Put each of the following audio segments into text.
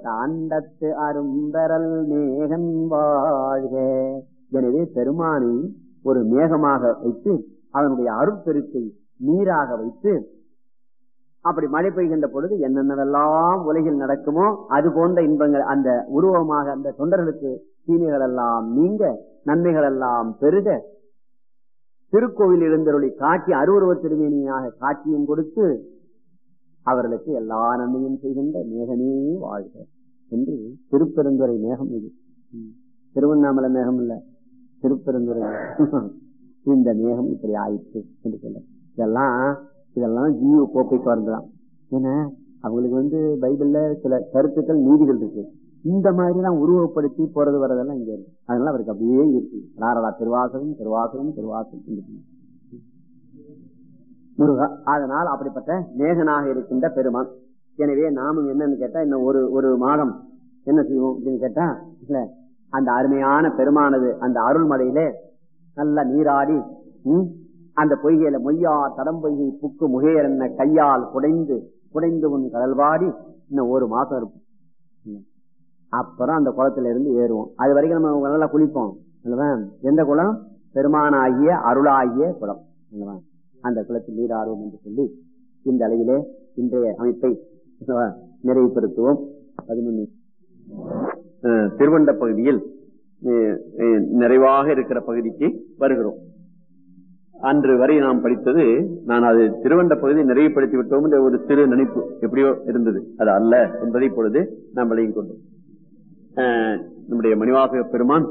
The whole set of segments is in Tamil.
அப்படிப்பட்ட அண்டத்து அரும்பெறல் மேகன் வாழ்க எனவே பெருமானை ஒரு மேகமாக வைத்து அதனுடைய அருட்பெருக்கை நீராக வைத்து அப்படி மழை பெய்கின்ற பொழுது என்னென்னவெல்லாம் உலகில் நடக்குமோ அது போன்ற இன்பங்கள் அந்த உருவமாக அந்த தொண்டர்களுக்கு தீமைகள் எல்லாம் நீங்க நன்மைகள் எல்லாம் பெருக திருக்கோவில் எழுந்தருளி காட்சி அருவுருவ திருமேனியாக காட்சியும் கொடுத்து அவர்களுக்கு எல்லா நன்மையும் செய்கின்ற மேகமே வாழ்க என்று திருப்பெருந்துறை மேகம் இது ம். திருவண்ணாமலை மேகம் இல்ல திருப்பெருந்துறை மேகம். இந்த மேகம் இப்படி ஆயிற்று என்று சொல்ல இதெல்லாம் இதெல்லாம் ஜீவ கோப்பைக்கு வரலாம் ஏன்னா அவங்களுக்கு வந்து பைபிள்ல சில கருத்துக்கள் நீதிகள் இருக்கு இந்த மாதிரி எல்லாம் உருவப்படுத்தி போறது வர்றதெல்லாம் இங்க இருக்கு அதனால அவருக்கு அப்படியே இருக்கு நாரடா திருவாசகம் திருவாசகம் திருவாசகம் இருக்கு. முருகா அதனால் அப்படிப்பட்ட மேகனாக இருக்கின்ற பெருமான் எனவே நாமும் என்னன்னு கேட்டா இன்னும் ஒரு ஒரு மாதம் என்ன செய்வோம் அப்படின்னு கேட்டா இல்ல அந்த அருமையான பெருமானது அந்த அருள்மலையிலே நல்ல நீராடி ம், அந்த பொய்கையில மொய்யா தடம் பொய்கை புக்கு முகையர் என்ன கையால் குடைந்து குடைந்து உன் கடல்வாடி இன்னும் ஒரு மாசம் இருக்கும் ம். அப்புறம் அந்த குளத்துல இருந்து ஏறுவோம் அது வரைக்கும் நம்ம நல்லா குளிப்போம் அல்லவா? எந்த குளம் பெருமானாகிய அருளாகிய குளம் அல்லவா? அந்த குளத்தில் நீராடுவோம் என்று சொல்லி இந்த அளவிலே இன்றைய அமைப்பை அல்லவா, நிறைவுபடுத்துவோம் பதினொன்று திருவண்ட பகுதியில் அஹ், அஹ், நிறைவாக இருக்கிற பகுதிக்கு வருகிறோம் அன்று வரை நாம் படித்தது நான் அது திருவண்ட பகுதி நிறைவுபடுத்தி விட்டோம் என்ற ஒரு சிறு நினைப்பு எப்படியோ இருந்தது அது அல்ல என்பதை இப்பொழுது நாம் விளங்கிக் கொண்டோம் அஹ், நம்முடைய மணிவாசக பெருமான்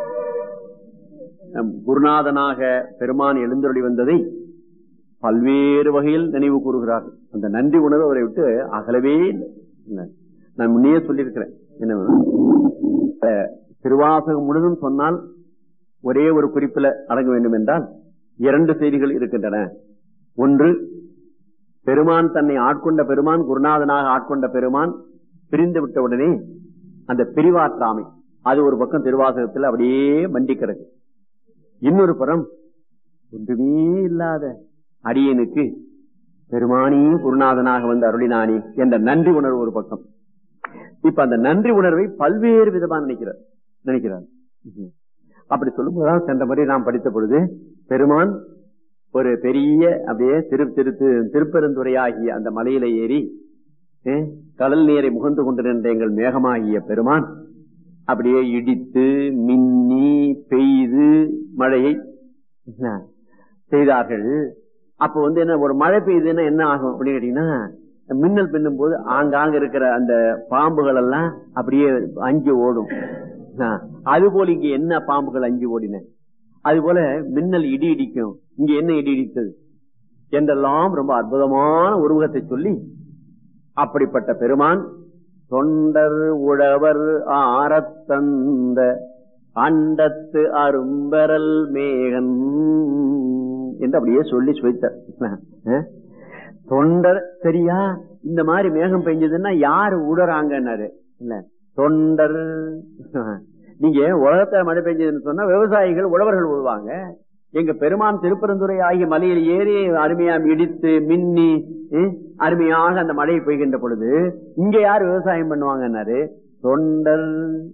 நம் குருநாதனாக பெருமான் எழுந்தருளி வந்ததை பல்வேறு வகையில் நினைவு கூறுகிறார்கள் அந்த நன்றி உணர்வு அவரை விட்டு அகலவே இல்லை இல்லை. நான் முன்னே சொல்லியிருக்கிறேன் என்ன அஹ், திருவாசகம் முழுதும் சொன்னால் ஒரே ஒரு குறிப்பில் அடங்க வேண்டும் என்றால் இரண்டு செய்திகள் இருக்கின்றன ஒன்று பெருமான் தன்னை ஆட்கொண்ட பெருமான் குருநாதனாக ஆட்கொண்ட பெருமான் பிரிந்து விட்ட உடனே அந்த பிரிவாற்றாமை அது ஒரு பக்கம் திருவாசகத்தில் அப்படியே மண்டி கிடக்கு இன்னொரு புறம் ஒன்றுமே இல்லாத அடியனுக்கு பெருமானி குருநாதனாக வந்து அருளினானி என்ற நன்றி உணர்வு ஒரு பக்கம் இப்ப அந்த நன்றி உணர்வை பல்வேறு விதமா நினைக்கிறார் நினைக்கிறார் ம்ஹும். அப்படி சொல்லும்போது சென்ற முறை நாம் படித்த பொழுது பெருமான் ஒரு பெரிய அப்படியே திரு திரு திரு- திருப்பெருந்துறையாகிய அந்த மலையில ஏறி அஹ், கடல் நீரை முகந்து கொண்டு நின்ற எங்கள் மேகமாகிய பெருமான் அப்படியே இடித்து மின்னி பெய்து மழையை என்ன, செய்தார்கள் அப்ப வந்து என்ன ஒரு மழை பெய்யுதுன்னா என்ன ஆகும் அப்படின்னு கேட்டீங்கன்னா மின்னல் பின்னும் போது ஆங்காங்க இருக்கிற அந்த பாம்புகள் எல்லாம் அப்படியே அஞ்சு ஓடும் ஆ, அது போல இங்க என்ன பாம்புகள் அஞ்சு ஓடின அது போல மின்னல் இடி இடிக்கும் இங்க என்ன இடி இடித்தது என்றெல்லாம் ரொம்ப அற்புதமான உருவகத்தை சொல்லி அப்படிப்பட்ட பெருமான் தொண்டர் உழவர் ஆரத்தந்த அண்டத்து அரும்பரல் மேகன் என்று அப்படியே சொல்லி சுவைத்தார் அஹ்? தொண்டர் சரியா இந்த மாதிரி மேகம் பெஞ்சதுன்னா யாரு உடறாங்கன்னாரு இல்ல தொண்டர் நீங்க உலகத்துல மழை பெஞ்சதுன்னு சொன்னா விவசாயிகள் உழவர்கள் விழுவாங்க எங்க பெருமான் திருப்பரந்துரை ஆகிய மலையில் ஏறி அருமையா இடித்து மின்னி அஹ், அருமையாக அந்த மழை பெய்கின்ற பொழுது இங்க யார் விவசாயம் பண்ணுவாங்கன்னாரு தொண்டர்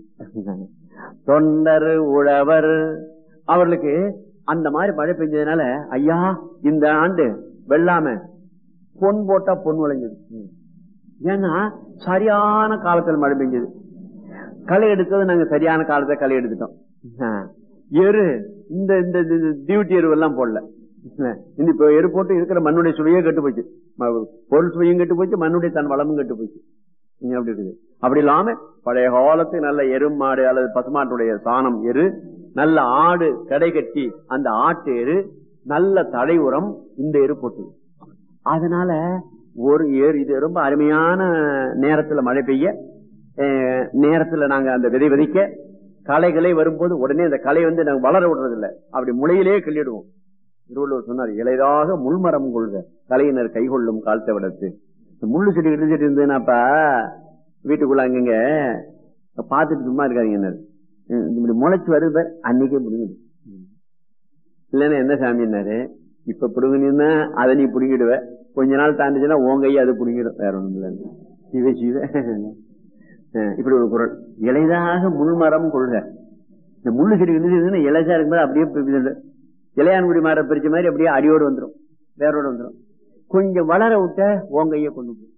தொண்டர் உழவர் அவர்களுக்கு அந்த மாதிரி மழை பெஞ்சதுனால ஐயா இந்த ஆண்டு வெள்ளாம பொன் போட்டா பொன் விளைஞ்சது ஏன்னா சரியான காலத்தில் மழை பெஞ்சது களை எடுத்தது நாங்க சரியான காலத்தை களை எடுத்துட்டோம் ஆ. எரு இந்த இந்த டியூட்டி எரு எல்லாம் போடல இந்த இப்ப எரு போட்டு இருக்கிற மண்ணுடைய சுவையே கெட்டு போச்சு ம- பொருள் சுவையும் கெட்டு போச்சு மண்ணுடைய தன் வளமும் கெட்டு போச்சு இங்க அப்படி இருக்குது அப்படி இல்லாம பழைய காலத்து நல்ல எரும் மாடு அல்லது பசுமாட்டுடைய சாணம் எரு நல்ல ஆடு கடை கட்டி அந்த ஆட்டு எரு நல்ல தடை உரம் இந்த எரு போட்டது அதனால ஒரு ஏர் இது ரொம்ப அருமையான நேரத்துல மழை பெய்ய அஹ், நேரத்துல நாங்க அந்த விதை விதைக்க களைகளை வரும்போது உடனே அந்த களை வந்து நாங்க வளர விடுறது இல்ல அப்படி முளையிலே கிள்ளிடுவோம் திருவள்ளுவர் சொன்னார் இளைதாக முள்மரம் கொள்க கலையினர் கைகொள்ளும் கால்த்த விடத்து இந்த முள்ளு செடி இடி செடி இருந்ததுன்னாப்பா வீட்டுக்குள்ள அங்கங்க பார்த்துட்டு சும்மா இருக்காதீங்க என்ன இப்படி முளைச்சு வருது பார், அன்னைக்கே முடியுது இல்லைன்னா என்ன சாமின்னாரு இப்ப புடுங்கினா அதை நீ புடுங்கிடுவ கொஞ்ச நாள் தாண்டிச்சுன்னா உன் கையை அது புடுங்கிடும் வேற ஒண்ணும் இல்லை சிவ சிவ அஹ் இப்படி ஒரு குரல் இலைதாக முள்மரம் கொள்க இந்த முள்ளு செடி வந்து இலைசா இருக்கும்போது அப்படியே பி- இது இளையான்குடி மரம் பிரிச்ச மாதிரி அப்படியே அடியோடு வந்துடும் வேரோடு வந்துடும் கொஞ்சம் வளர விட்ட ஓங்கைய கொண்டு போ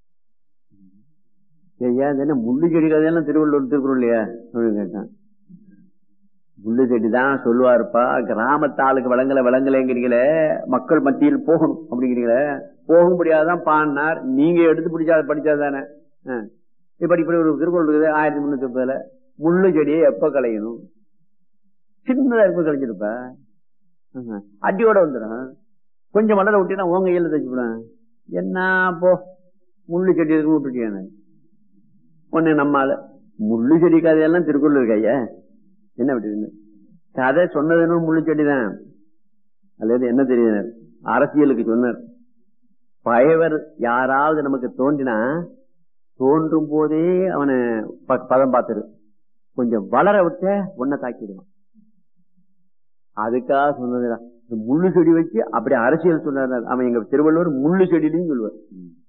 ஐயா இது என்ன முள்ளு செடி கதையெல்லாம் திருவள்ளுவர் திருக்குறள் இல்லையா அப்படின்னு கேட்டான் முள்ளு செடி தான் சொல்லுவாருப்பா கிராமத்து ஆளுக்கு வழங்கல வழங்கலைங்கிறீங்களே மக்கள் மத்தியில் போகணும் அப்படிங்கிறீங்களே போக முடியாதான் பாடினார் நீங்க எடுத்து பிடிச்சா படிச்சது தானே இப்படி இப்படி ஒரு திருக்குறள் இருக்குது ஆயிரத்தி முன்னூத்தி முப்பதுல முள்ளு செடியை எப்ப களையணும் சின்னதா எப்ப கழிஞ்சிருப்ப அடியோட வந்துடும் கொஞ்சம் வளர விட்டீங்கன்னா உங்க கையில தச்சுப்பேன் என்ன போ முள்ளு செடி இருக்கு விட்டுட்டியானு ஒண்ணு நம்மால முள்ளு செடி கதையெல்லாம் திருக்குறள் இருக்கு ஐயா என்ன விட்டு கதை சொன்னதுன்னு முள்ளு செடி தான் அல்லது என்ன தெரியுது அரசியலுக்கு சொன்னார் பயவர் யாராவது நமக்கு தோன்றினா தோன்றும் போதே அவனை ப- பதம் பார்த்துரு கொஞ்சம் வளர விட்ட உன்னை தாக்கிடுவான் அதுக்காக சொன்னதுடா இந்த முள்ளு செடி வச்சு அப்படி அரசியல் சொன்னார் அவன் எங்க திருவள்ளுவர் முள்ளு செடியிலையும் சொல்லுவார்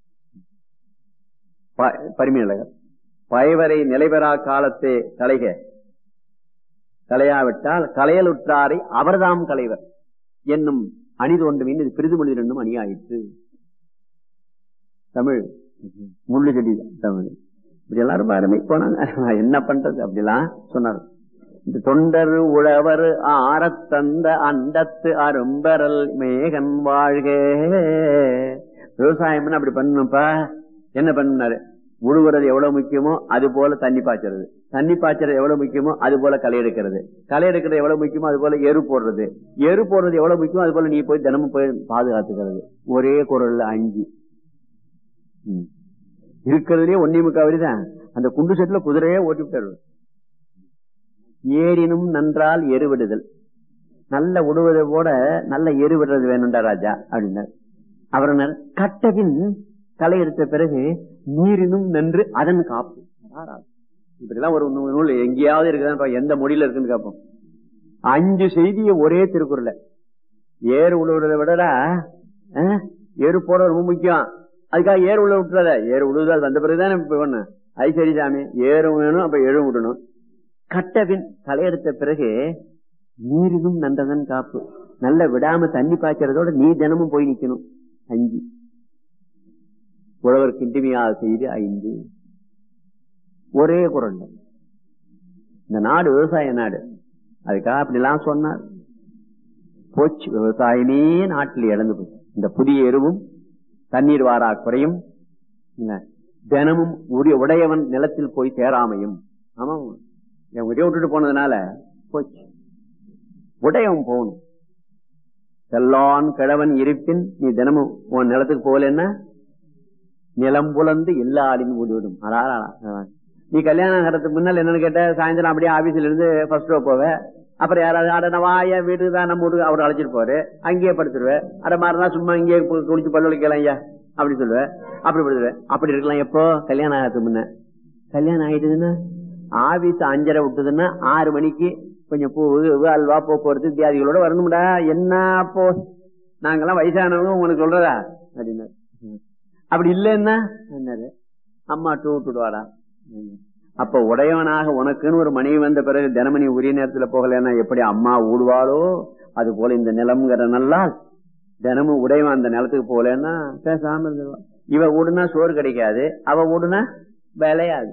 ப- பரிமையழகர் பயவரை நிலைபெறா காலத்தே கலைக கலையாவிட்டால் கலையலுற்றாரை அவர்தாம் கலைவர் என்னும் அணி தோன்றும் இது பிரிதுமொழி என்னும் அணி ஆயிற்று தமிழ் முள்ளு செடி தமிழ் இப்படி எல்லாரும் அருமை போனாங்க என்ன பண்றது அப்படிலாம் சொன்னார் இந்த தொண்டர் உழவர் ஆரத்தந்த அண்டத்து அரும்பரல் மேகன் வாழ்க விவசாயம் அப்படி பண்ணணும்ப்பா என்ன பண்ணாரு உழுவுறது எவ்வளவு முக்கியமோ அது போல தண்ணி பாய்ச்சறது தண்ணி பாய்ச்சறது எவ்வளவு முக்கியமோ அது போல களை எடுக்கிறது களை எடுக்கிறது எவ்வளவு முக்கியமோ அது போல எரு போடுறது எரு போடுறது எவ்வளவு முக்கியமோ அது போல நீ போய் தினமும் போய் பாதுகாத்துக்கிறது ஒரே குரல்ல அஞ்சு ம். இருக்கிறதுலயே ஒன்னே முக்காவரி தான் அந்த குண்டு செட்டுல குதிரையே ஓட்டி விட்டாரு ஏறினும் நன்றால் எருவிடுதல் நல்ல உடுவதை போட நல்ல எருவிடுறது வேணும்டா ராஜா அப்படின்னார் அவர் கட்டபின் களை எடுத்த பிறகு நீரினும் நன்று அதன் காப்பு இப்படிலாம் ஒரு நூ- நூல் எங்கேயாவது இருக்குதான்னு பா- எந்த மொழியில இருக்குன்னு கேட்போம் அஞ்சு செய்திய ஒரே திருக்குறள்ல ஏறு உழுவுறதை விடடா அஹ், ஏறு போட ரொம்ப முக்கியம் அதுக்காக ஏறு உள்ள விட்டுறத ஏறு உழுவுதல் வந்த பிறகுதானே இப்ப ஒண்ணு அது சரி சாமி ஏறும் வேணும் அப்ப எழு விடணும் கட்டபின் தலையெடுத்த பிறகு நீரினும் நன்றதன் காப்பு நல்ல விடாம தண்ணி பாய்ச்சறதோட நீ தினமும் போய் நிக்கணும் அஞ்சு உழவர் கிண்டிமையாக செய்து ஐந்து ஒரே குரல் இந்த நாடு விவசாய நாடு அதுக்காக அப்படிலாம் சொன்னார் போச்சு விவசாயமே நாட்டில் இழந்து போச்சு இந்த புதிய எருவும் தண்ணீர் வாரா குறையும் என்ன, தினமும் உரிய உடையவன் நிலத்தில் போய் சேராமையும் ஆமா என் உடைய விட்டுட்டு போனதுனால போச்சு உடையவன் போகணும் செல்லான் கிழவன் இருப்பின் நீ தினமும் உன் நிலத்துக்கு போகலன்னா நிலம் புலந்து எல்லாடின் ஓடிவிடும் அடாடா, அடாடா. நீ கல்யாணம் ஆகிறதுக்கு முன்னால் என்னன்னு கேட்ட சாயந்தரம் அப்படியே ஆபீஸ்ல இருந்து ஃபர்ஸ்ட் ரோ போவ அப்புறம் யாராவது அட நான் வாய வீடு தான் நம்ம வீட்டுக்கு அவர் அழைச்சிட்டு போவாரு அங்கேயே படுத்துருவேன் அட மாறினா சும்மா இங்கேயே கு- குளிச்சு பல்லு வலிக்கலாம் ஐயா அப்படி சொல்லுவேன் அப்படி படுத்துருவேன் அப்படி இருக்கலாம் எப்போ கல்யாணம் ஆகிறதுக்கு முன்ன கல்யாணம் ஆயிட்டுதுன்னா ஆபீஸ் அஞ்சரை விட்டுதுன்னா ஆறு மணிக்கு கொஞ்சம் பூ இது, அல்வா போக்குவரத்து வித்தியாதிகளோட வரணும்டா என்ன அப்போ நாங்கெல்லாம் வயசானவங்க உங்களுக்கு சொல்றதா அப்படின்னாரு அப்படி இல்லைன்னா என்னது அம்மா டூ விட்டுடுவாடா அப்ப உடையவனாக உனக்குன்னு ஒரு மனைவி வந்த பிறகு தினமணி உரிய நேரத்துல போகலன்னா எப்படி அம்மா ஊடுவாளோ அது போல இந்த நிலம்ங்கிற நல்லால் தினமும் உடையவன் அந்த நிலத்துக்கு போகலன்னா பேசாம இருந்துருவான் இவ ஊடுனா சோறு கிடைக்காது அவ ஊடுனா விளையாது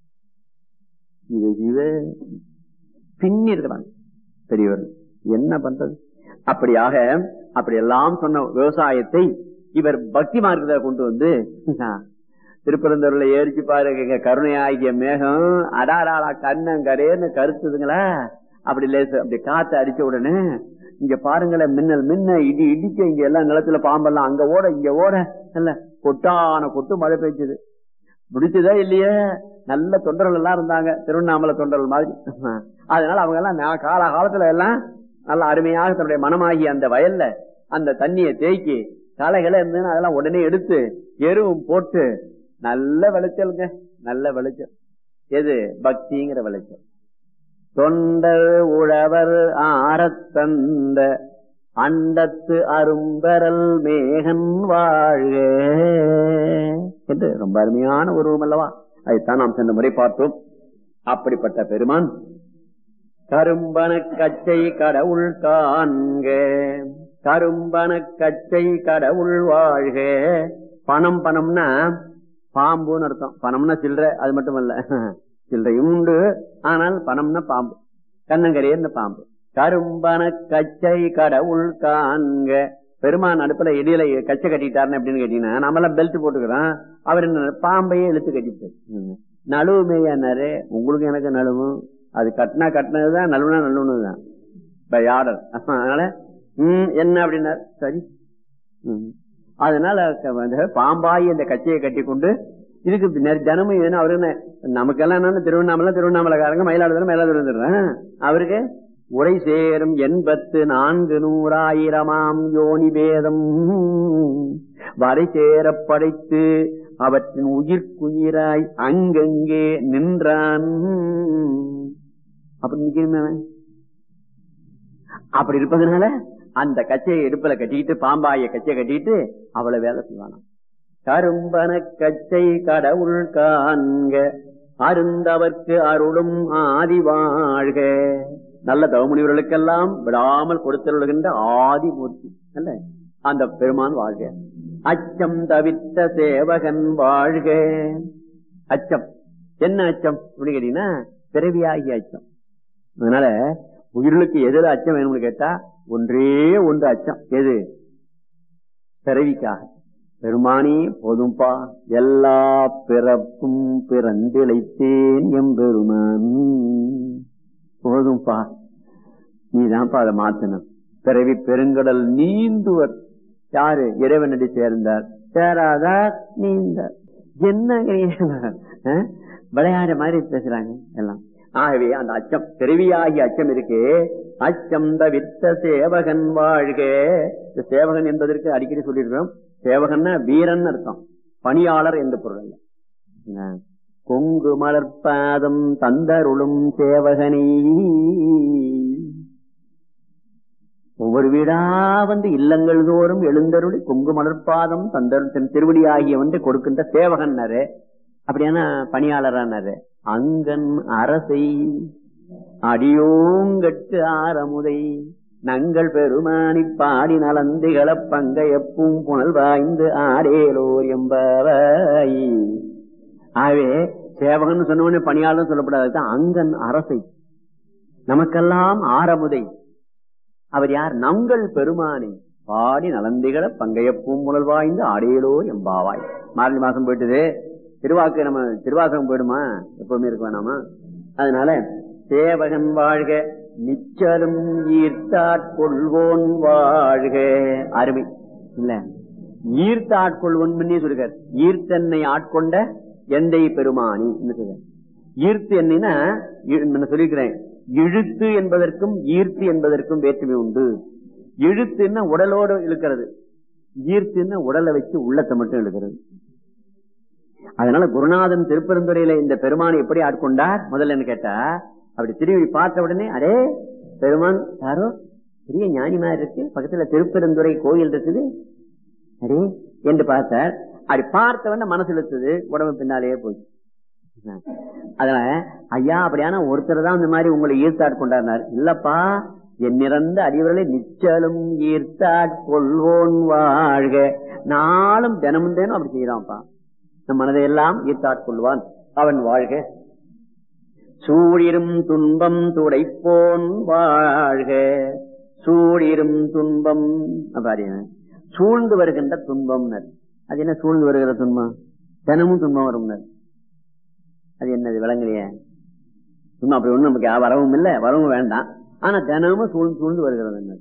இது இது பின்னி இருக்கிறாங்க பெரியவர் என்ன பண்றது அப்படியாக அப்படி எல்லாம் சொன்ன விவசாயத்தை இவர் பக்தி மார்க்கத்தை கொண்டு வந்து திருப்பரந்தூர்ல ஏறிச்சு பாருங்க கருணை ஆகிய மேகம் அடாராடா கண்ணங்கரேன்னு கருத்துதுங்களா அப்படி லேசு அப்படி காத்து அடிச்ச உடனே இங்க பாருங்களேன் மின்னல் மின்ன இடி இடிக்க இங்க எல்லாம் நிலத்துல பாம்பெல்லாம் அங்க ஓட இங்க ஓட இல்ல கொட்டான கொட்டு மழை பெய்ஞ்சது முடிச்சதா இல்லையே நல்ல தொண்டர்கள் எல்லாம் இருந்தாங்க திருவண்ணாமலை தொண்டர்கள் மாதிரி அதனால அவங்க எல்லாம் நா- கால காலத்துல எல்லாம் நல்ல அருமையாக தன்னுடைய மனமாகி அந்த வயல்ல அந்த தண்ணியை தேக்கி களைகளை இருந்ததுன்னா அதெல்லாம் உடனே எடுத்து எருவும் போட்டு நல்ல விளைச்சலுங்க நல்ல விளைச்சல் எது பக்திங்கிற விளைச்சல் தொண்டர் உழவர் ஆரத்தந்த அண்டத்து அரும்பரல் மேகன் வாழ்க என்று ரொம்ப அருமையான உருவம் அல்லவா அதைத்தான் நாம் சென்ற முறை பார்த்தோம் அப்படிப்பட்ட பெருமான் கரும்பன கச்சை கடவுள் காண்க கரும்பன கச்சை கடவுள் வாழ்க பணம் பணம்னா பாம்புன்னு அர்த்தம் பணம்னா சில்லற அது மட்டும் இல்ல சில்லறையும் உண்டு ஆனால் பணம்னா பாம்பு கண்ணங்கரையர்னு பாம்பு கரும்பன கச்சை கடவுள் காண்க பெருமான் அடுப்புல இடையில கச்சை கட்டிட்டாருன்னு எப்படின்னு கேட்டீங்கன்னா நம்மளாம் பெல்ட் போட்டுக்கிறோம் அவர் என்ன பாம்பையே இழுத்து கட்டிட்டு நழுவுமேயானாரு உங்களுக்கு எனக்கு நழுவும் அது கட்டினா கட்டினதுதான் நழுவுனா நழுவுனதுதான் பை ஆர்டர் அதனால உம் என்ன அப்படின்னாரு சரி ம். அதனால க- அந்த பாம்பாயி அந்த கச்சையை கட்டி கொண்டு இதுக்கு நெ- தினமும் வேணும் அவருக்கு என்ன- நமக்கெல்லாம் என்ன திருவண்ணாமலை திருவண்ணாமலைக்காரங்க மயிலாடுதுறை மயிலாடுதுறை அவருக்கு உரை சேரும் எண்பத்து நான்கு நூறாயிரமாம் யோனி பேதம் வரை சேரப் படைத்து அவற்றின் உயிர்க்குயிராய் அங்கங்கே நின்றான் அப்படி நிக்கணுமே அவன். அப்படி இருப்பதனால அந்த கச்சையை இடுப்புல கட்டிக்கிட்டு பாம்பாய கச்சையை கட்டிக்கிட்டு அவ்வளவு வேலை செய்வானாம் கரும்பன கச்சை கடவுள் காண்க அருந்தவர்க்கு அருளும் ஆதி வாழ்க நல்ல தவமுனிவர்களுக்கெல்லாம் விடாமல் கொடுத்தருளுகின்ற ஆதிமூர்த்தி அல்ல அந்த பெருமான் வாழ்க அச்சம் தவித்த சேவகன் வாழ்க அச்சம் என்ன அச்சம் அப்படின்னு கேட்டீங்கன்னா பிறவியாகிய அச்சம் அதனால உயிர்களுக்கு எதுல அச்சம் வேணும்னு கேட்டா ஒன்றே ஒன்று அச்சம் எது பிறவிக்காக பெருமானி போதும்பா எல்லா பிறப்பும் பிறந்திழைத்தேன் எம்பெருமான் போதும்பா நீதான்ப்பா அதை மாத்தணும் பிறவி பெருங்கடல் நீந்துவர் யாரு இறைவனடி சேர்ந்தார் சேராதார் நீந்தார் என்ன விளையாட மாதிரி பேசுறாங்க எல்லாம் ஆகவே அந்த அச்சம் பிறவியாகிய அச்சம் இருக்கு அச்சம் தவித்த சேவகன் வாழ்க இந்த சேவகன் என்பதற்கு அடிக்கடி சொல்லியிருக்கிறோம் சேவகன்னா வீரன் அர்த்தம் பணியாளர் என்று பொருள் அல்ல. என்ன? கொங்கு மலர்பாதம் தந்தருளும் சேவகனே ஒவ்வொரு வீடா வந்து இல்லங்கள் தோறும் எழுந்தருளி கொங்கு மலர்பாதம் தந்தருள் தன் திருவடி ஆகியவன்றை கொடுக்கின்ற சேவகன்னாரு அப்படியான பணியாளரானாரு அங்கன் அரசை அடியோங்கட்டு ஆரமுதை நங்கள் பெருமானி பாடி நலந்திகள பங்கையப்பும் புனல் வாய்ந்து ஆடேலோர் என்பவை ஆகவே சேவகன் சொன்னவனே பணியாளர் சொல்லப்படாது அங்கன் அரசை நமக்கெல்லாம் ஆரமுதை அவர் யார் நங்கள் பெருமானி பாடி நலந்திகள பங்கைய பூங்குழல் வாய்ந்து ஆடையலோ எம்பாவாய் மார்கழி மாசம் போயிட்டுது திருவாக்கு நம்ம திருவாசகம் போயிடுமா எப்பவுமே இருக்க வேணாமா அதனால சேவகன் வாழ்க நிச்சலும் ஈர்த்தாட்கொள்வோன் வாழ்க அருமை இல்ல ஈர்த்தாட்கொள்வோன் முன்னே சொல்லுகிறார் ஈர்த்தன்னை ஆட்கொண்ட எந்தை பெருமானி சொல்லுங்க ஈர்த்து என்னன்னா நான் சொல்லியிருக்கிறேன் இழுத்து என்பதற்கும் ஈர்த்து என்பதற்கும் வேற்றுமை உண்டு இழுத்துன்னா உடலோடு இழுக்கிறது ஈர்த்துன்னா உடலை வச்சு உள்ளத்தை மட்டும் இழுக்கிறது அதனால குருநாதன் திருப்பெருந்துறையில இந்த பெருமானை எப்படி ஆட்கொண்டார் முதல்ல கேட்டா அப்படி திரும்பி பார்த்த உடனே அடே பெருமான் யாரோ பெரிய ஞானி மாதிரி இருக்கு பக்கத்துல திருப்பெருந்துறை கோயில் இருக்குது அடே என்று பார்த்தார் அப்படி பார்த்த உடனே மனசு இழுத்தது உடம்பு பின்னாலேயே போச்சு அதனால ஐயா அப்படியான ஒருத்தர் தான் இந்த மாதிரி உங்களை ஈர்த்தாட்கொண்டார் இல்லப்பா என்னிறந்த அடிவர்களை நிச்சலும் ஈர்த்தாட்கொள்வோன் வாழ்க நாளும் தினமும் தினம் அப்படி செய்யறான்ப்பா நம் மனதையெல்லாம் ஈர்த்தாட்கொள்வான் அவன் வாழ்க சூழிரும் துன்பம் துடைப்போன் வாழ்க சூழிரும் துன்பம் பாருங்க சூழ்ந்து வருகின்ற துன்பம் அது என்ன சூழ்ந்து வருகிற துன்பம் தினமும் துன்பம் வரும் அது என்னது விளங்கலையே சும்மா அப்படி ஒண்ணும் நமக்கு வரவும் இல்லை வரவும் வேண்டாம் ஆனா தினமும் சூழ்ந்து சூழ்ந்து வருகிறது என்ன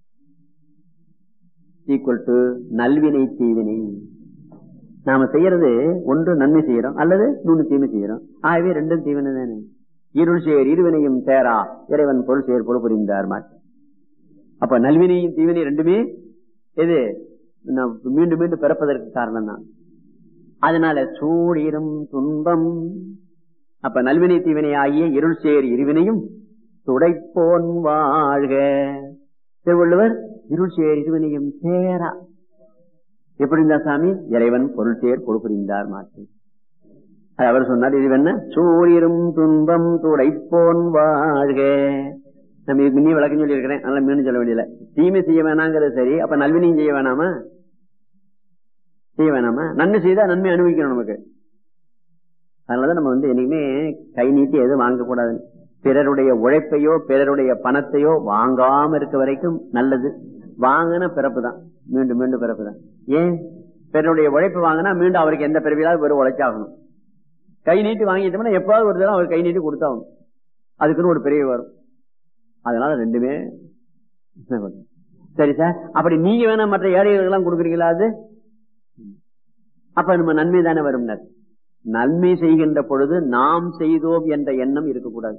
ஈக்குவல் டு நல்வினை தீவினை நாம செய்யறது ஒன்று நன்மை செய்யறோம் அல்லது நூறு தீமை செய்யறோம் ஆகவே ரெண்டும் தீவினை தானே இருள் சேர் இருவினையும் சேரா இறைவன் பொருள் சேர் பொருள் புரிந்தார் மாட்டு அப்ப நல்வினையும் தீவினை ரெண்டுமே எது மீண்டும் மீண்டும் பிறப்பதற்கு காரணம் தான் அதனால சூழிரும் துன்பம் அப்ப நல்வினை தீவினை ஆகிய இருள் சேர் இருவினையும் துடைப்போன் வாழ்க திருவள்ளுவர் இருள் சேர் இருவினையும் சேரா எப்படி இருந்தா சாமி இறைவன் பொருள் சேர் பொறுப்புரிந்தார் மாட்டு அது அவர் சொன்னார் இது என்ன சூரியரும் துன்பம் துடைப்போன் வாழ்க நம்ம இதுக்கு முன்னே விளக்கம் சொல்லி இருக்கிறேன் அதனால மீண்டும் சொல்ல வேண்டியல தீமை செய்ய வேணாங்கிறது சரி அப்ப நல்வினையும் செய்ய வேணாமா செய்ய வேணாமா நன்மை செய்தா நன்மை அனுபவிக்கணும் நமக்கு அதனாலதான் நம்ம வந்து என்னைக்குமே கை நீட்டி எதுவும் வாங்கக்கூடாது பிறருடைய உழைப்பையோ பிறருடைய பணத்தையோ வாங்காம இருக்க வரைக்கும் நல்லது வாங்கின பிறப்பு தான் மீண்டும் மீண்டும் பிறப்பு தான் ஏன் பிறருடைய உழைப்பு வாங்கினா மீண்டும் அவருக்கு எந்த பிறவியாவது வெறும் உழைச்சாகணும் கை நீட்டி வாங்கிட்டோம்னா எப்பாவது ஒரு தடவை அவர் கை நீட்டி கொடுத்தாகணும் அதுக்குன்னு ஒரு பிறவி வரும் அதனால ரெண்டுமே சரி சார் அப்படி நீங்க வேணா மற்ற ஏழைகளுக்கெல்லாம் கொடுக்குறீங்களா அது அப்ப நம்ம நன்மை தானே வரும் நன்மை செய்கின்ற பொழுது நாம் செய்தோம் என்ற எண்ணம் இருக்கக்கூடாது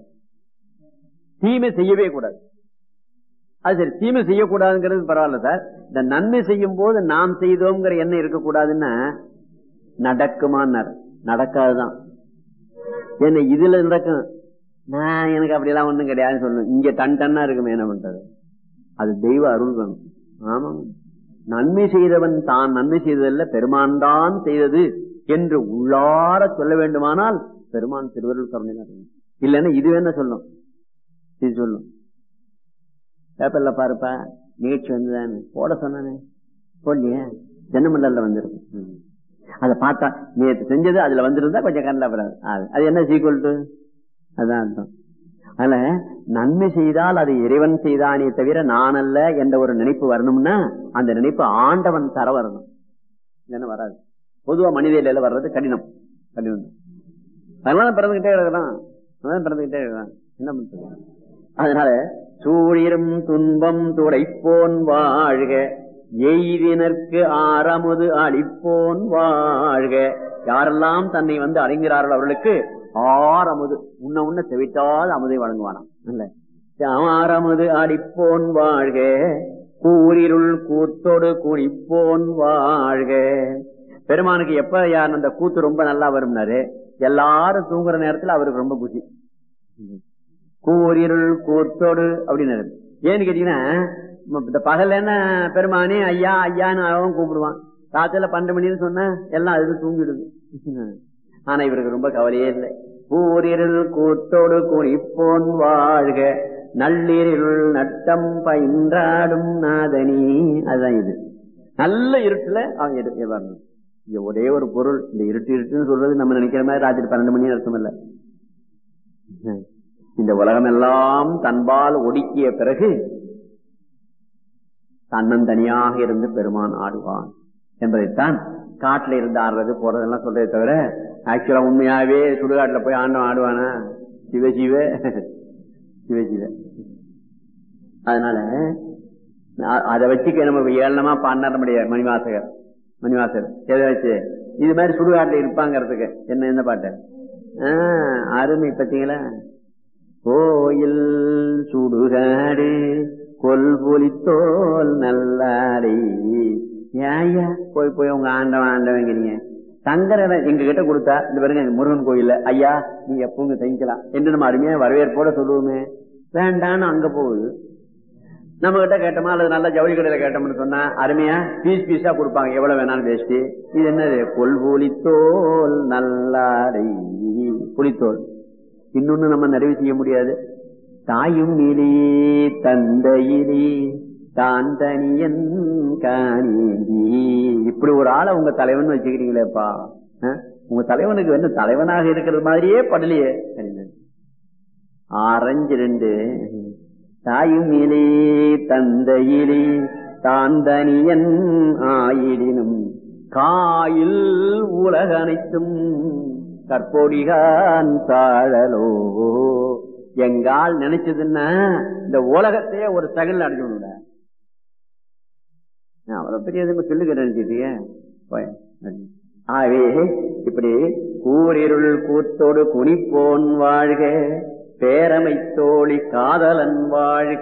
தீமை செய்யவே கூடாது அது சரி தீமை செய்யக்கூடாதுங்கிறது பரவாயில்ல சார் இந்த நன்மை செய்யும் போது நாம் செய்தோங்கிற எண்ணம் இருக்கக்கூடாதுன்னா நடக்குமான்னார் நடக்காதுதான் என்ன இதுல நடக்கும் நான் எனக்கு அப்படியெல்லாம் ஒண்ணும் கிடையாதுன்னு சொல்லணும் இங்க டன் டன்னா இருக்குமே என்ன பண்றது அது தெய்வ அருள் வேணும் ஆமாம் நன்மை செய்தவன் தான் நன்மை செய்ததல்ல பெருமான் தான் செய்தது என்று உள்ளார சொல்ல வேண்டுமானால் பெருமான் திருவருள் கருணையினார் இல்லைன்னா இது வேணா சொல்லும் இது சொல்லும் பேப்பர்ல பாருப்பா நிகழ்ச்சி வந்துதானே போட சொன்னானே போடலையே ஜனமண்டல வந்திருக்கு அதை பார்த்தா நேற்று செஞ்சது அதுல வந்திருந்தா கொஞ்சம் கண்டப்படாது அது என்ன சீக்குவல் டு அதான் அர்த்தம் அதனால நன்மை செய்தால் அது இறைவன் செய்தானே தவிர நான் அல்ல என்ற ஒரு நினைப்பு வரணும்னா அந்த நினைப்பு ஆண்டவன் தர வரணும் இல்லைன்னா வராது பொதுவா மனித இலையில வர்றது கடினம் கடினம் அதனால பிறந்துகிட்டே இருக்கிறான் அதான் பிறந்துகிட்டே இருக்கிறான் என்ன பண்றது அதனால சூழிரும் துன்பம் துடைப்போன் வாழ்க எய்தினருக்கு ஆரமுது அளிப்போன் வாழ்க யாரெல்லாம் தன்னை வந்து அறிஞரார்கள் அவர்களுக்கு ஆரமுது உன்ன உன்ன செவிட்டாத அமுதை வழங்குவானாம் இல்ல ஆரமுது அடிப்போன் வாழ்க கூரிருள் கூத்தோடு குனிப்போன் வாழ்க பெருமானுக்கு எப்ப யார் அந்த கூத்து ரொம்ப நல்லா வரும்னாரு எல்லாரும் தூங்குற நேரத்துல அவருக்கு ரொம்ப குசி கூரிருள் கூத்தோடு அப்படின்னு ஏன்னு கேட்டீங்கன்னா இந்த பகல் என்ன பெருமானே ஐயா ஐயான்னு அவன் கூப்பிடுவான் ராத்திரில பன்னெண்டு மணின்னு சொன்ன எல்லாம் அது தூங்கிடுது ஆனா இவருக்கு ரொம்ப கவலையே இல்லை பூரிருள் கூத்தோடு குனிப்போன் வாழ்க நள்ளிருள் நட்டம் பயின்றாடும் நாதனி அதுதான் இது நல்ல இருட்டுல அவன் வரணும் இங்க ஒரே ஒரு பொருள் இந்த இருட்டு இருட்டுன்னு சொல்றது நம்ம நினைக்கிற மாதிரி ராத்திரி பன்னெண்டு மணி அர்த்தம் இல்ல இந்த உலகம் எல்லாம் தன்பால் ஒடுக்கிய பிறகு தன்னன் தனியாக இருந்து பெருமான் ஆடுவான் என்பதைத்தான் காட்டுல இருந்து ஆடுறது போறதெல்லாம் சொல்றதை தவிர ஆக்சுவலா உண்மையாவே சுடுகாட்டுல போய் ஆண்டவன் ஆடுவானா சிவஜீவ சிவஜீவ அதனால அதை வச்சுக்க நம்ம ஏழனமா பாண்டாட முடியாது மணிவாசகர் மணிவாசகர் எதை வச்சு இது மாதிரி சுடுகாட்டுல இருப்பாங்கிறதுக்கு என்ன என்ன பாட்டு ஆஹ் அருமை பத்தீங்களா கோயில் சுடுகாடு கொல்பொலித்தோல் நல்லாடி ஏயா போய் போய் உங்க ஆண்டவன் ஆண்டவங்கிறீங்க சங்கரனை எங்க கிட்ட கொடுத்தா இந்த பாருங்க முருகன் கோயில்ல ஐயா நீங்க எப்பவும் தங்கிக்கலாம் என்று நம்ம அருமையா வரவேற்போட சொல்லுவோமே வேண்டான்னு அங்க போகுது நம்ம கிட்ட கேட்டோமா அல்லது நல்ல ஜவுளி கடையில கேட்டோம்னு சொன்னா அருமையா பீஸ் பீஸா கொடுப்பாங்க எவ்வளவு வேணாலும் பேசிட்டு இது என்னது கொல்புலித்தோல் நல்லாடை புலித்தோல் இன்னொன்னு நம்ம நிறைவு செய்ய முடியாது தாயும் இலே தந்தையிலே தான் தனியன் காணி இப்படி ஒரு ஆளை உங்க தலைவன் வச்சுக்கிறீங்களேப்பா உங்க தலைவனுக்கு வந்து தலைவனாக இருக்கிறது மாதிரியே படலையே ஆரஞ்சு ரெண்டு தாயும் இலே தந்தையிலே தான் தனியன் ஆயிடினும் காயில் உலக அனைத்தும் கற்பொடிகான் தாழலோ எங்கால் நினைச்சதுன்னா இந்த உலகத்தையே ஒரு தகவல் அடைஞ்சு அவரை பெரிய சொல்லுங்க நினைச்சிட்டீங்க ஆகவே இப்படி கூரிருள் கூத்தோடு குனிப்போன் வாழ்க பேரமை தோழி காதலன் வாழ்க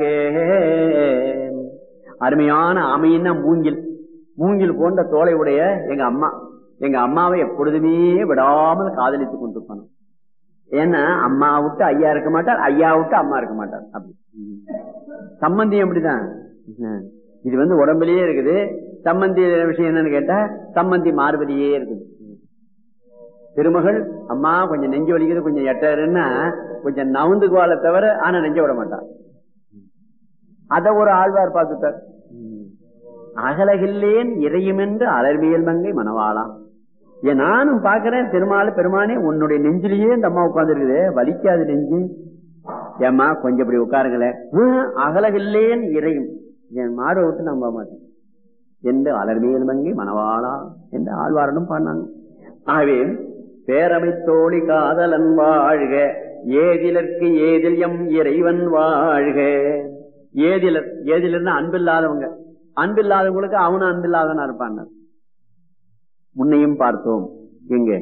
அருமையான அமையின மூங்கில் மூங்கில் போன்ற தோலை உடைய எங்க அம்மா எங்க அம்மாவை எப்பொழுதுமே விடாமல் காதலித்துக் கொண்டிருப்பானு ஏன்னா அம்மா விட்டு ஐயா இருக்க மாட்டார் ஐயா விட்டு அம்மா இருக்க மாட்டார் அப்படி சம்பந்தி அப்படிதான் இது வந்து உடம்புலயே இருக்குது சம்பந்தி விஷயம் என்னன்னு கேட்டா சம்பந்தி மார்பதியே இருக்குது திருமகள் அம்மா கொஞ்சம் நெஞ்சு வலிக்குது கொஞ்சம் எட்டாருன்னா கொஞ்சம் நவுந்துக்குவாளை தவிர ஆனா நெஞ்ச விட மாட்டான் அத ஒரு ஆழ்வார் பார்த்துட்டார் அகலகில்லேன் இறையுமென்று அலர்வியல் மங்கை மனவாளாம் ஏன் நானும் பாக்குறேன் பெருமாள் பெருமானே உன்னுடைய நெஞ்சிலேயே இந்த அம்மா உட்கார்ந்து இருக்குது வலிக்காது நெஞ்சு ஏம்மா கொஞ்சம் இப்படி உட்காருங்களேன் "ஹம், அகலகில்லேன் இறையும் என் மாட விட்டு நம்ப மாட்டேன் என்று அலர்வியல் மங்கை மனவாளா என்று ஆழ்வாரனும் பாடினாங்க ஆகவே பேரமை தோழி காதலன் வாழ்க ஏதிலற்கு ஏதில் எம் இறைவன் வாழ்க ஏதிலர் ஏதிலர்னா அன்பில்லாதவங்க அன்பில்லாதவங்களுக்கு அவனும் அன்பில்லாதவனா இருப்பான் முன்னையும் பார்த்தோம் எங்கே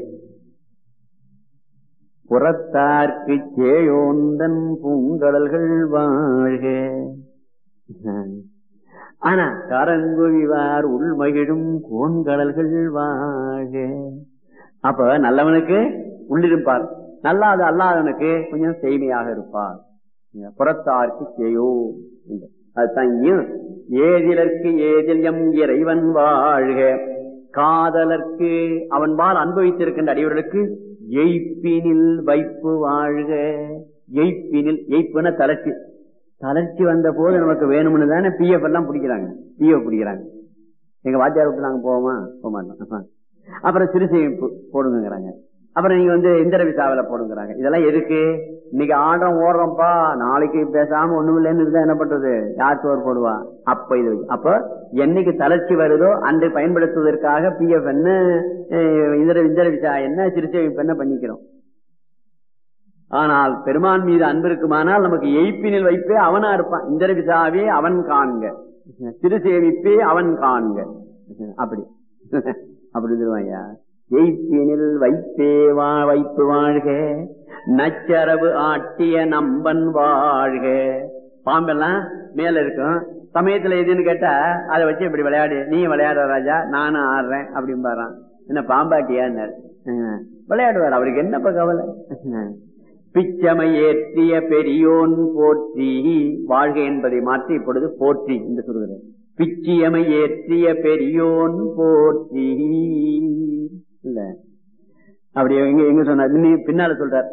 புறத்தார்க்கு சேயோந்தன் பூங்கடல்கள் வாழ்க ஆனா கரங்குவிவார் உள்மகிழும் கோண்கடல்கள் வாழ்க அப்ப நல்லவனுக்கு உள்ளிருப்பார் நல்லாத அல்லாதவனுக்கு கொஞ்சம் செய்மையாக இருப்பார் புறத்தார்க்கு செய்யோ அதுதான் இங்கேயும் ஏதிலற்கு ஏதில் எம் இறைவன் வாழ்க காதலர்க்கு அவன் பால் அனுபவித்திருக்கின்ற அடியவர்களுக்கு எய்ப்பினில் வைப்பு வாழ்க எய்ப்பினில் எய்ப்புன தளர்ச்சி தளர்ச்சி வந்த போது நமக்கு வேணும்னு தானே பிஎஃப் எல்லாம் பிடிக்கிறாங்க பிஎஃப் பிடிக்கிறாங்க எங்க வாத்தியார் விட்டு நாங்க போவோமா போக மாட்டோம் அப்புறம் சிறுசேமிப்பு போடுங்கிறாங்க அப்புறம் நீங்க வந்து இந்திர விசாவில போடுங்கிறாங்க இதெல்லாம் எதுக்கு இன்னைக்கு ஆடுறோம் ஓடுறோம்ப்பா நாளைக்கு பேசாம ஒண்ணும் இல்லைன்னு இருந்தா என்ன பண்றது யார் சோறு போடுவா அப்ப இது அப்ப என்னைக்கு தளர்ச்சி வருதோ அன்று பயன்படுத்துவதற்காக பிஎஃப் என்ன அஹ், இந்திர இந்திர விசா என்ன சிறுசேமிப்பு என்ன பண்ணிக்கிறோம் ஆனால் பெருமான் மீது அன்பு இருக்குமானால் நமக்கு எய்ப்பினில் வைப்பே அவனா இருப்பான் இந்திர விசாவே அவன் காண்க திருசேமிப்பே அவன் காண்க அப்படி அப்படி சொல்லுவாயா எய்ப்பினில் வைப்பே வா வைப்பு வாழ்க நச்சரவு ஆட்டிய நம்பன் வாழ்க பாம்பெல்லாம் மேல இருக்கும் சமயத்துல எதுன்னு கேட்டா அதை வச்சு இப்படி விளையாடு நீ விளையாடுற ராஜா நானும் ஆடுறேன் அப்படிம்பாரான் என்ன பாம்பாட்டியான்னாரு அஹ், விளையாடுவார் அவருக்கு என்னப்ப கவலை பிச்சமை ஏற்றிய பெரியோன் போற்றி வாழ்க என்பதை மாற்றி இப்பொழுது போற்றி என்று சொல்கிறேன் பிச்சியமை ஏற்றிய பெரியோன் போற்றி இல்ல அப்படி எங்க எங்க சொன்னார் இன்னும் பின்னால சொல்றார்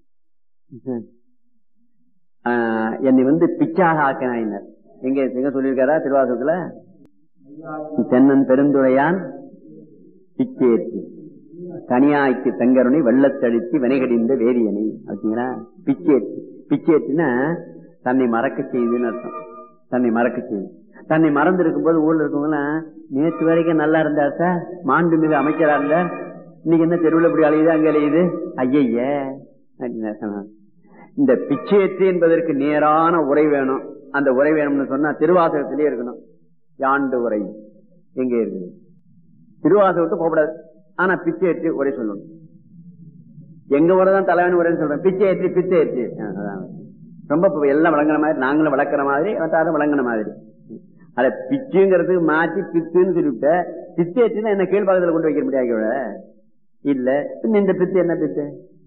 ஆஹ், என்னை வந்து பிச்சாக ஆக்கினாயினர் எங்க எங்க சொல்லியிருக்காரா திருவாசகத்துல தென்னன் பெருந்துரையான் பிச்சேற்றி கனியாய்க்கு தங்கருணை வெள்ளத்தடித்து வினைகடிந்த வேதியனை அப்படிங்களா பிச்சேற்றி பிச்சேற்றினா தன்னை மறக்க செய்துன்னு அர்த்தம் தன்னை மறக்க செய்து தன்னை மறந்து இருக்கும்போது ஊர்ல இருக்கவங்க நேற்று வரைக்கும் நல்லா இருந்தார் சார் மாண்பு மிகு அமைச்சரா இருந்தார் இன்னைக்கு என்ன தெருவில் இப்படி அலையுது அங்க அலையுது ஐயய்ய அப்படின்னு சொன்னார். இந்த பிச்சேற்றி என்பதற்கு நேரான உரை வேணும் அந்த உரை வேணும்னு சொன்னா திருவாசகத்திலே இருக்கணும் யாண்டு உரை எங்கே இருக்குது திருவாசகத்தை போகக்கூடாது ஆனா பிச்சை ஏற்றி உரை சொல்லணும் எங்க ஊரதான் தலைவன் உரைன்னு சொல்றேன் பிச்சை ஏற்றி பிச்சை ஏற்றி ஆ, அதான். ரொம்ப இப்ப எல்லாம் விளங்குற மாதிரி நாங்களும் வளர்க்குற மாதிரி எல்லாரும் விளங்குன மாதிரி அத பிச்சுங்கிறதுக்கு மாற்றி பித்துன்னு சொல்லிவிட்ட பிச்சை ஏற்றினா என்ன கீழ்பாகத்துல கொண்டு வைக்க முடியாது இல்ல பின்ன இந்த பித்து என்ன பித்து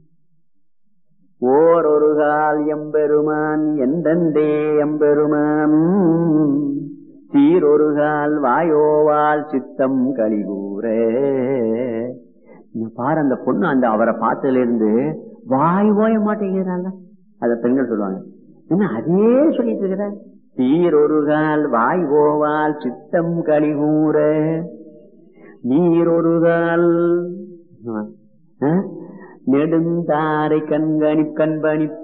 ஓர் ஒரு கால் எம்பெருமான் எந்தண்டே எம்பெருமான் சீரொரு கால் வாயோவால் சித்தம் கலிகூரே நீ பாரு அந்த பொண்ணு அந்த அவரை பார்த்ததுல இருந்து வாய் ஓய மாட்டேங்கிறாங்க அத பெண்கள் சொல்லுவாங்க என்ன அதே சொல்லிட்டு இருக்கிற சீரொரு கால் வாய் ஓவால் சித்தம் கலிகூர நீரொரு கால் ஆ? நெடுந்தாரை கண்கணி கண்பணிப்ப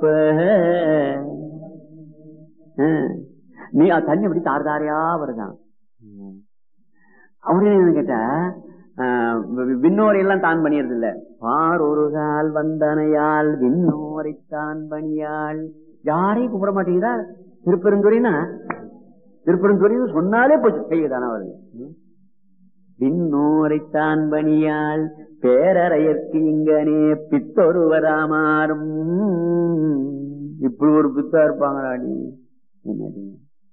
ஆ. நீ அது தண்ணி அப்படி தார் தாரையா வருதான் அவரு என்ன கேட்டா ஆஹ் வி- விண்ணோரை எல்லாம் தான் பண்ணியது இல்ல பார் ஒரு கால் வந்தனையால் விண்ணோரை தான் பணியாள் யாரையும் கூப்பிட மாட்டேங்கிறா திருப்பெருந்துறைனா திருப்பெருந்துறைன்னு சொன்னாலே போச்சு கைதான வருது விண்ணோரைத்தான் பணியாள் பேரறையற்கு இங்கனே பித்தொருவராமாறும் இப்படி ஒரு பித்தா இருப்பாங்களாடி என்னடி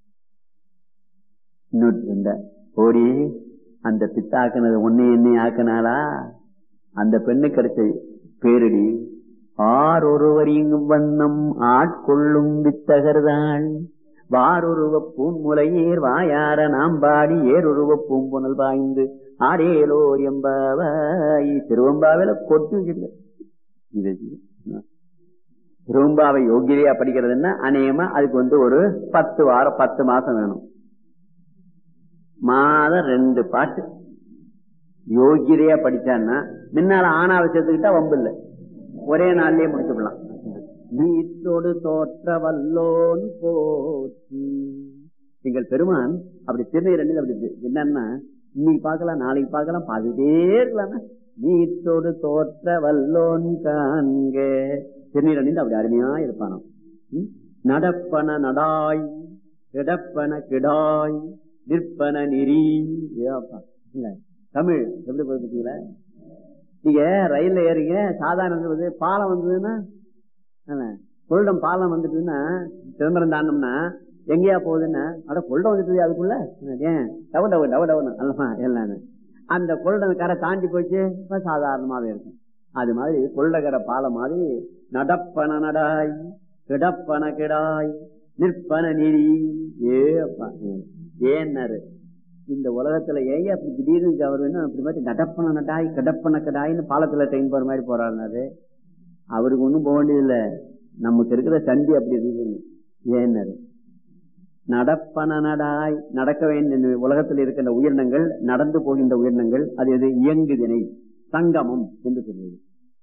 இன்னொரு இருந்தா ஓடி அந்த பித்தாக்குனது ஒன்னே என்னை ஆக்கினாளா அந்த பெண்ணு கிடைச்ச பேரடி ஆர் ஒருவர் இங்கும் வண்ணம் ஆட்கொள்ளும் வித்தகர்தான் வாரொருவ பூன்முலையேர் வாயார நாம் பாடி ஏருருவ பூம்புணல் பாய்ந்து ஆடேலோர் எம்பாவாய் திருவம்பாவில கொட்டி வச்சிருக்க இது திருவம்பாவை யோகிதையா படிக்கிறதுன்னா அநேகமா அதுக்கு வந்து ஒரு பத்து வாரம் பத்து மாசம் வேணும் மாதம் ரெண்டு பாட்டு யோகிதையா படிச்சான்னா முன்னால ஆணாவை சேர்த்துக்கிட்டா வம்பு இல்லை ஒரே நாள்லயே முடிச்சுக்கலாம் நீத்தோடு தோற்ற வல்லோன் போற்றி எங்கள் பெருமான் அப்படி திருநீர் அப்படி என்னன்னா இன்னைக்கு பார்க்கலாம் நாளைக்கு பார்க்கலாம் பார்த்துட்டே இருக்கலாமா நீத்தோடு தோற்ற வல்லோன் காண்க திருநீர் அணிந்து அப்படி அருமையா இருப்பானோ நடப்பன நடாய் கிடப்பன கிடாய் நிற்பன நெறி தமிழ் எப்படி போயிருக்கீங்களா நீங்க ரயில்ல ஏறீங்க சாதாரண பாலம் வந்ததுன்னா கொள்ளிடம் பாலம் வந்துட்டுன்னா சிதம்பரம் தாண்டோம்னா எங்கேயா போகுதுன்னா அட கொள்ளிடம் வந்துட்டு அதுக்குள்ள ஏன் டவு டவு டவு டவுன்னு அல்லமா எல்லாம் அந்த கொள்ளிடம் கரை தாண்டி போச்சு சாதாரணமாவே இருக்கும் அது மாதிரி கொள்ளகரை பாலம் மாதிரி நடப்பன நடாய் கிடப்பன கிடாய் நிற்பன நெறி ஏ அப்பா ஏன்னாரு இந்த உலகத்துல ஏன் அப்படி திடீர்னு அவர் வேணும் அப்படி மாதிரி நடப்பன நடாய் கிடப்பன கிடாய்னு பாலத்துல ட்ரெயின் போற மாதிரி போறாருனாரு அவருக்கு ஒண்ணும் போக வேண்டியதில்லை நமக்கு இருக்கிற சண்டி அப்படி இருக்குது ஏன்னாரு நடப்பன நடாய் நடக்க வேண்டிய உலகத்தில் இருக்கின்ற உயிரினங்கள் நடந்து போகின்ற உயிரினங்கள் அது எது இயங்குதினை சங்கமம் என்று சொல்லுவது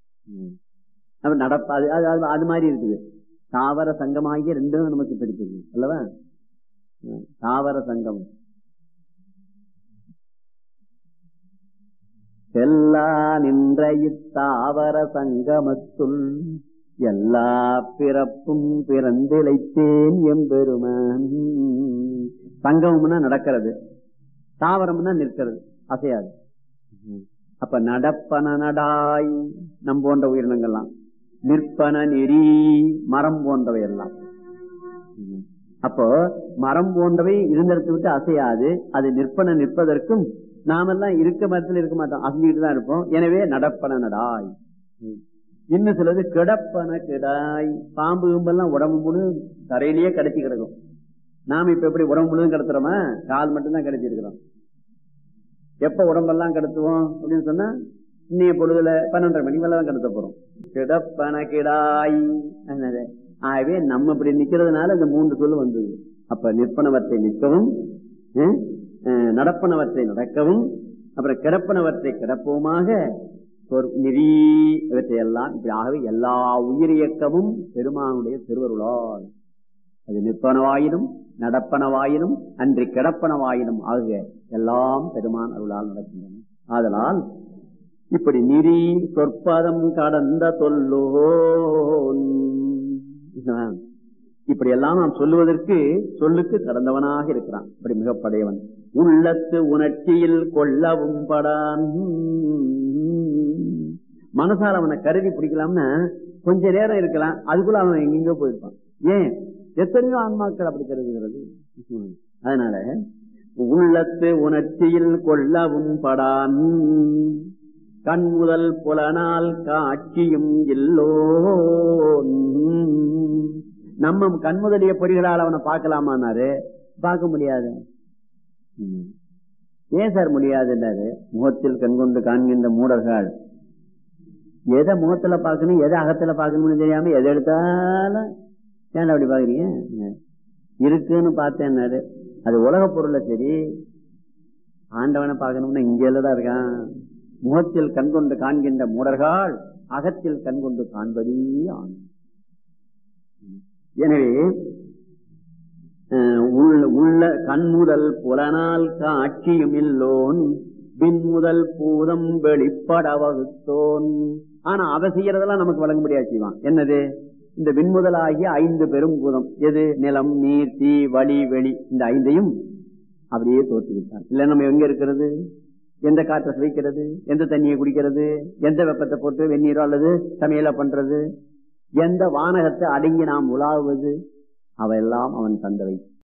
நடப்ப அது அது மாதிரி இருக்குது தாவர சங்கமாகிய ரெண்டும் நமக்கு பிடிச்சது அல்லவா தாவர சங்கம் செல்லா நின்ற இத்தாவர சங்கமத்துள் எல்லா பிறப்பும் பிறந்திழைத்தேன் எம்பெருமான் சங்கமம்னா நடக்கிறது தாவரம்னா நிற்கிறது அசையாது அப்ப நடப்பன நடாய் நம் போன்ற உயிரினங்கள்லாம் நிற்பன நெறி மரம் போன்றவை எல்லாம் அப்போ மரம் போன்றவை இருந்திடத்தை விட்டு அசையாது அது நிற்பன நிற்பதற்கும் நாமெல்லாம் இருக்க மரத்தில் இருக்க மாட்டோம் அசைஞ்சுட்டு தான் இருப்போம் எனவே நடப்பன நடாய் இன்னும் சிலது கிடப்பன கிடாய் பாம்பு கும்பெல்லாம் உடம்பு முழு தரையிலேயே கடத்தி கிடக்கும் நாம இப்ப எப்படி உடம்பு முழுதும் கடத்துறோமா கால் மட்டும்தான் கடத்தி இருக்கிறோம் எப்ப உடம்பெல்லாம் கடத்துவோம் அப்படின்னு சொன்னா இன்னைய பொழுதுல பன்னெண்டரை மணி மேல தான் கடத்த போறோம் கிடப்பன கிடாய் ஆகவே நம்ம இப்படி நிக்கிறதுனால இந்த மூன்று சொல் வந்தது அப்ப நிற்பனவற்றை நிற்கவும் நடப்பனவற்றை நடக்கவும் அப்புறம் கிடப்பனவற்றை கிடப்பவுமாக நெறி இவற்றையெல்லாம் இப்படி ஆகவே எல்லா உயிரியக்கமும் பெருமானுடைய திருவருளால் அது நிற்பனவாயினும் நடப்பனவாயினும் அன்றி கிடப்பனவாயினும் ஆகிய எல்லாம் பெருமான் அருளால் நடக்கின்றன ஆதலால் இப்படி நிறி சொற்பதம் கடந்த தொல்லோன் இப்படி எல்லாம் நாம் சொல்லுவதற்கு சொல்லுக்கு கடந்தவனாக இருக்கிறான் இப்படி மிகப்படையவன் உள்ளத்து உணர்ச்சியில் கொள்ளவும் படான் மனசால அவனை கருதி பிடிக்கலாம்னா கொஞ்ச நேரம் இருக்கலாம் அதுக்குள்ள அவன் எங்கெங்கோ போயிருப்பான் ஏன் எத்தனையோ ஆன்மாக்கள் அப்படி கருதுகிறது அதனால உள்ளத்து உணர்ச்சியில் கொள்ளவும் படான் கண் முதல் புலனால் காட்சியும் இல்லோ நம்ம கண்முதலிய பொறிகளால் அவனை பார்க்கலாமான்னாரு பார்க்க முடியாது ஏன் சார் முடியாதுன்னாரு முகத்தில் கண்கொண்டு காண்கின்ற மூடர்கள் எதை முகத்துல பார்க்கணும் எதை அகத்துல பார்க்கணும்னு தெரியாம எதை எடுத்தாலும் ஏன்டா அப்படி பாக்குறீங்க இருக்குன்னு பார்த்தேன்னாரு அது உலக பொருளை சரி ஆண்டவனை பார்க்கணும்னா இங்க தான் இருக்கான் முகத்தில் கண்கொண்டு காண்கின்ற மூடர்கள் அகத்தில் கண்கொண்டு காண்பதே ஆண் எனவே உள்ள கண்முதல் புலனால் காட்சியும் இல்லோன் பின் முதல் பூதம் வெளிப்பட வகுத்தோன் ஆனா அவ செய்யறதெல்லாம் நமக்கு வழங்க முடியாது செய்வான் என்னது இந்த விண்முதலாகிய ஐந்து பெரும் பூதம் எது நிலம் நீர் தீ வழி வெளி இந்த ஐந்தையும் அப்படியே தோற்றுவிட்டான் இல்ல நம்ம எங்க இருக்கிறது எந்த காற்றை சுவைக்கிறது எந்த தண்ணியை குடிக்கிறது எந்த வெப்பத்தை போட்டு வெந்நீரோ அல்லது சமையல பண்றது எந்த வானகத்தை அடங்கி நாம் உலாவுவது அவையெல்லாம் அவன் தந்தவை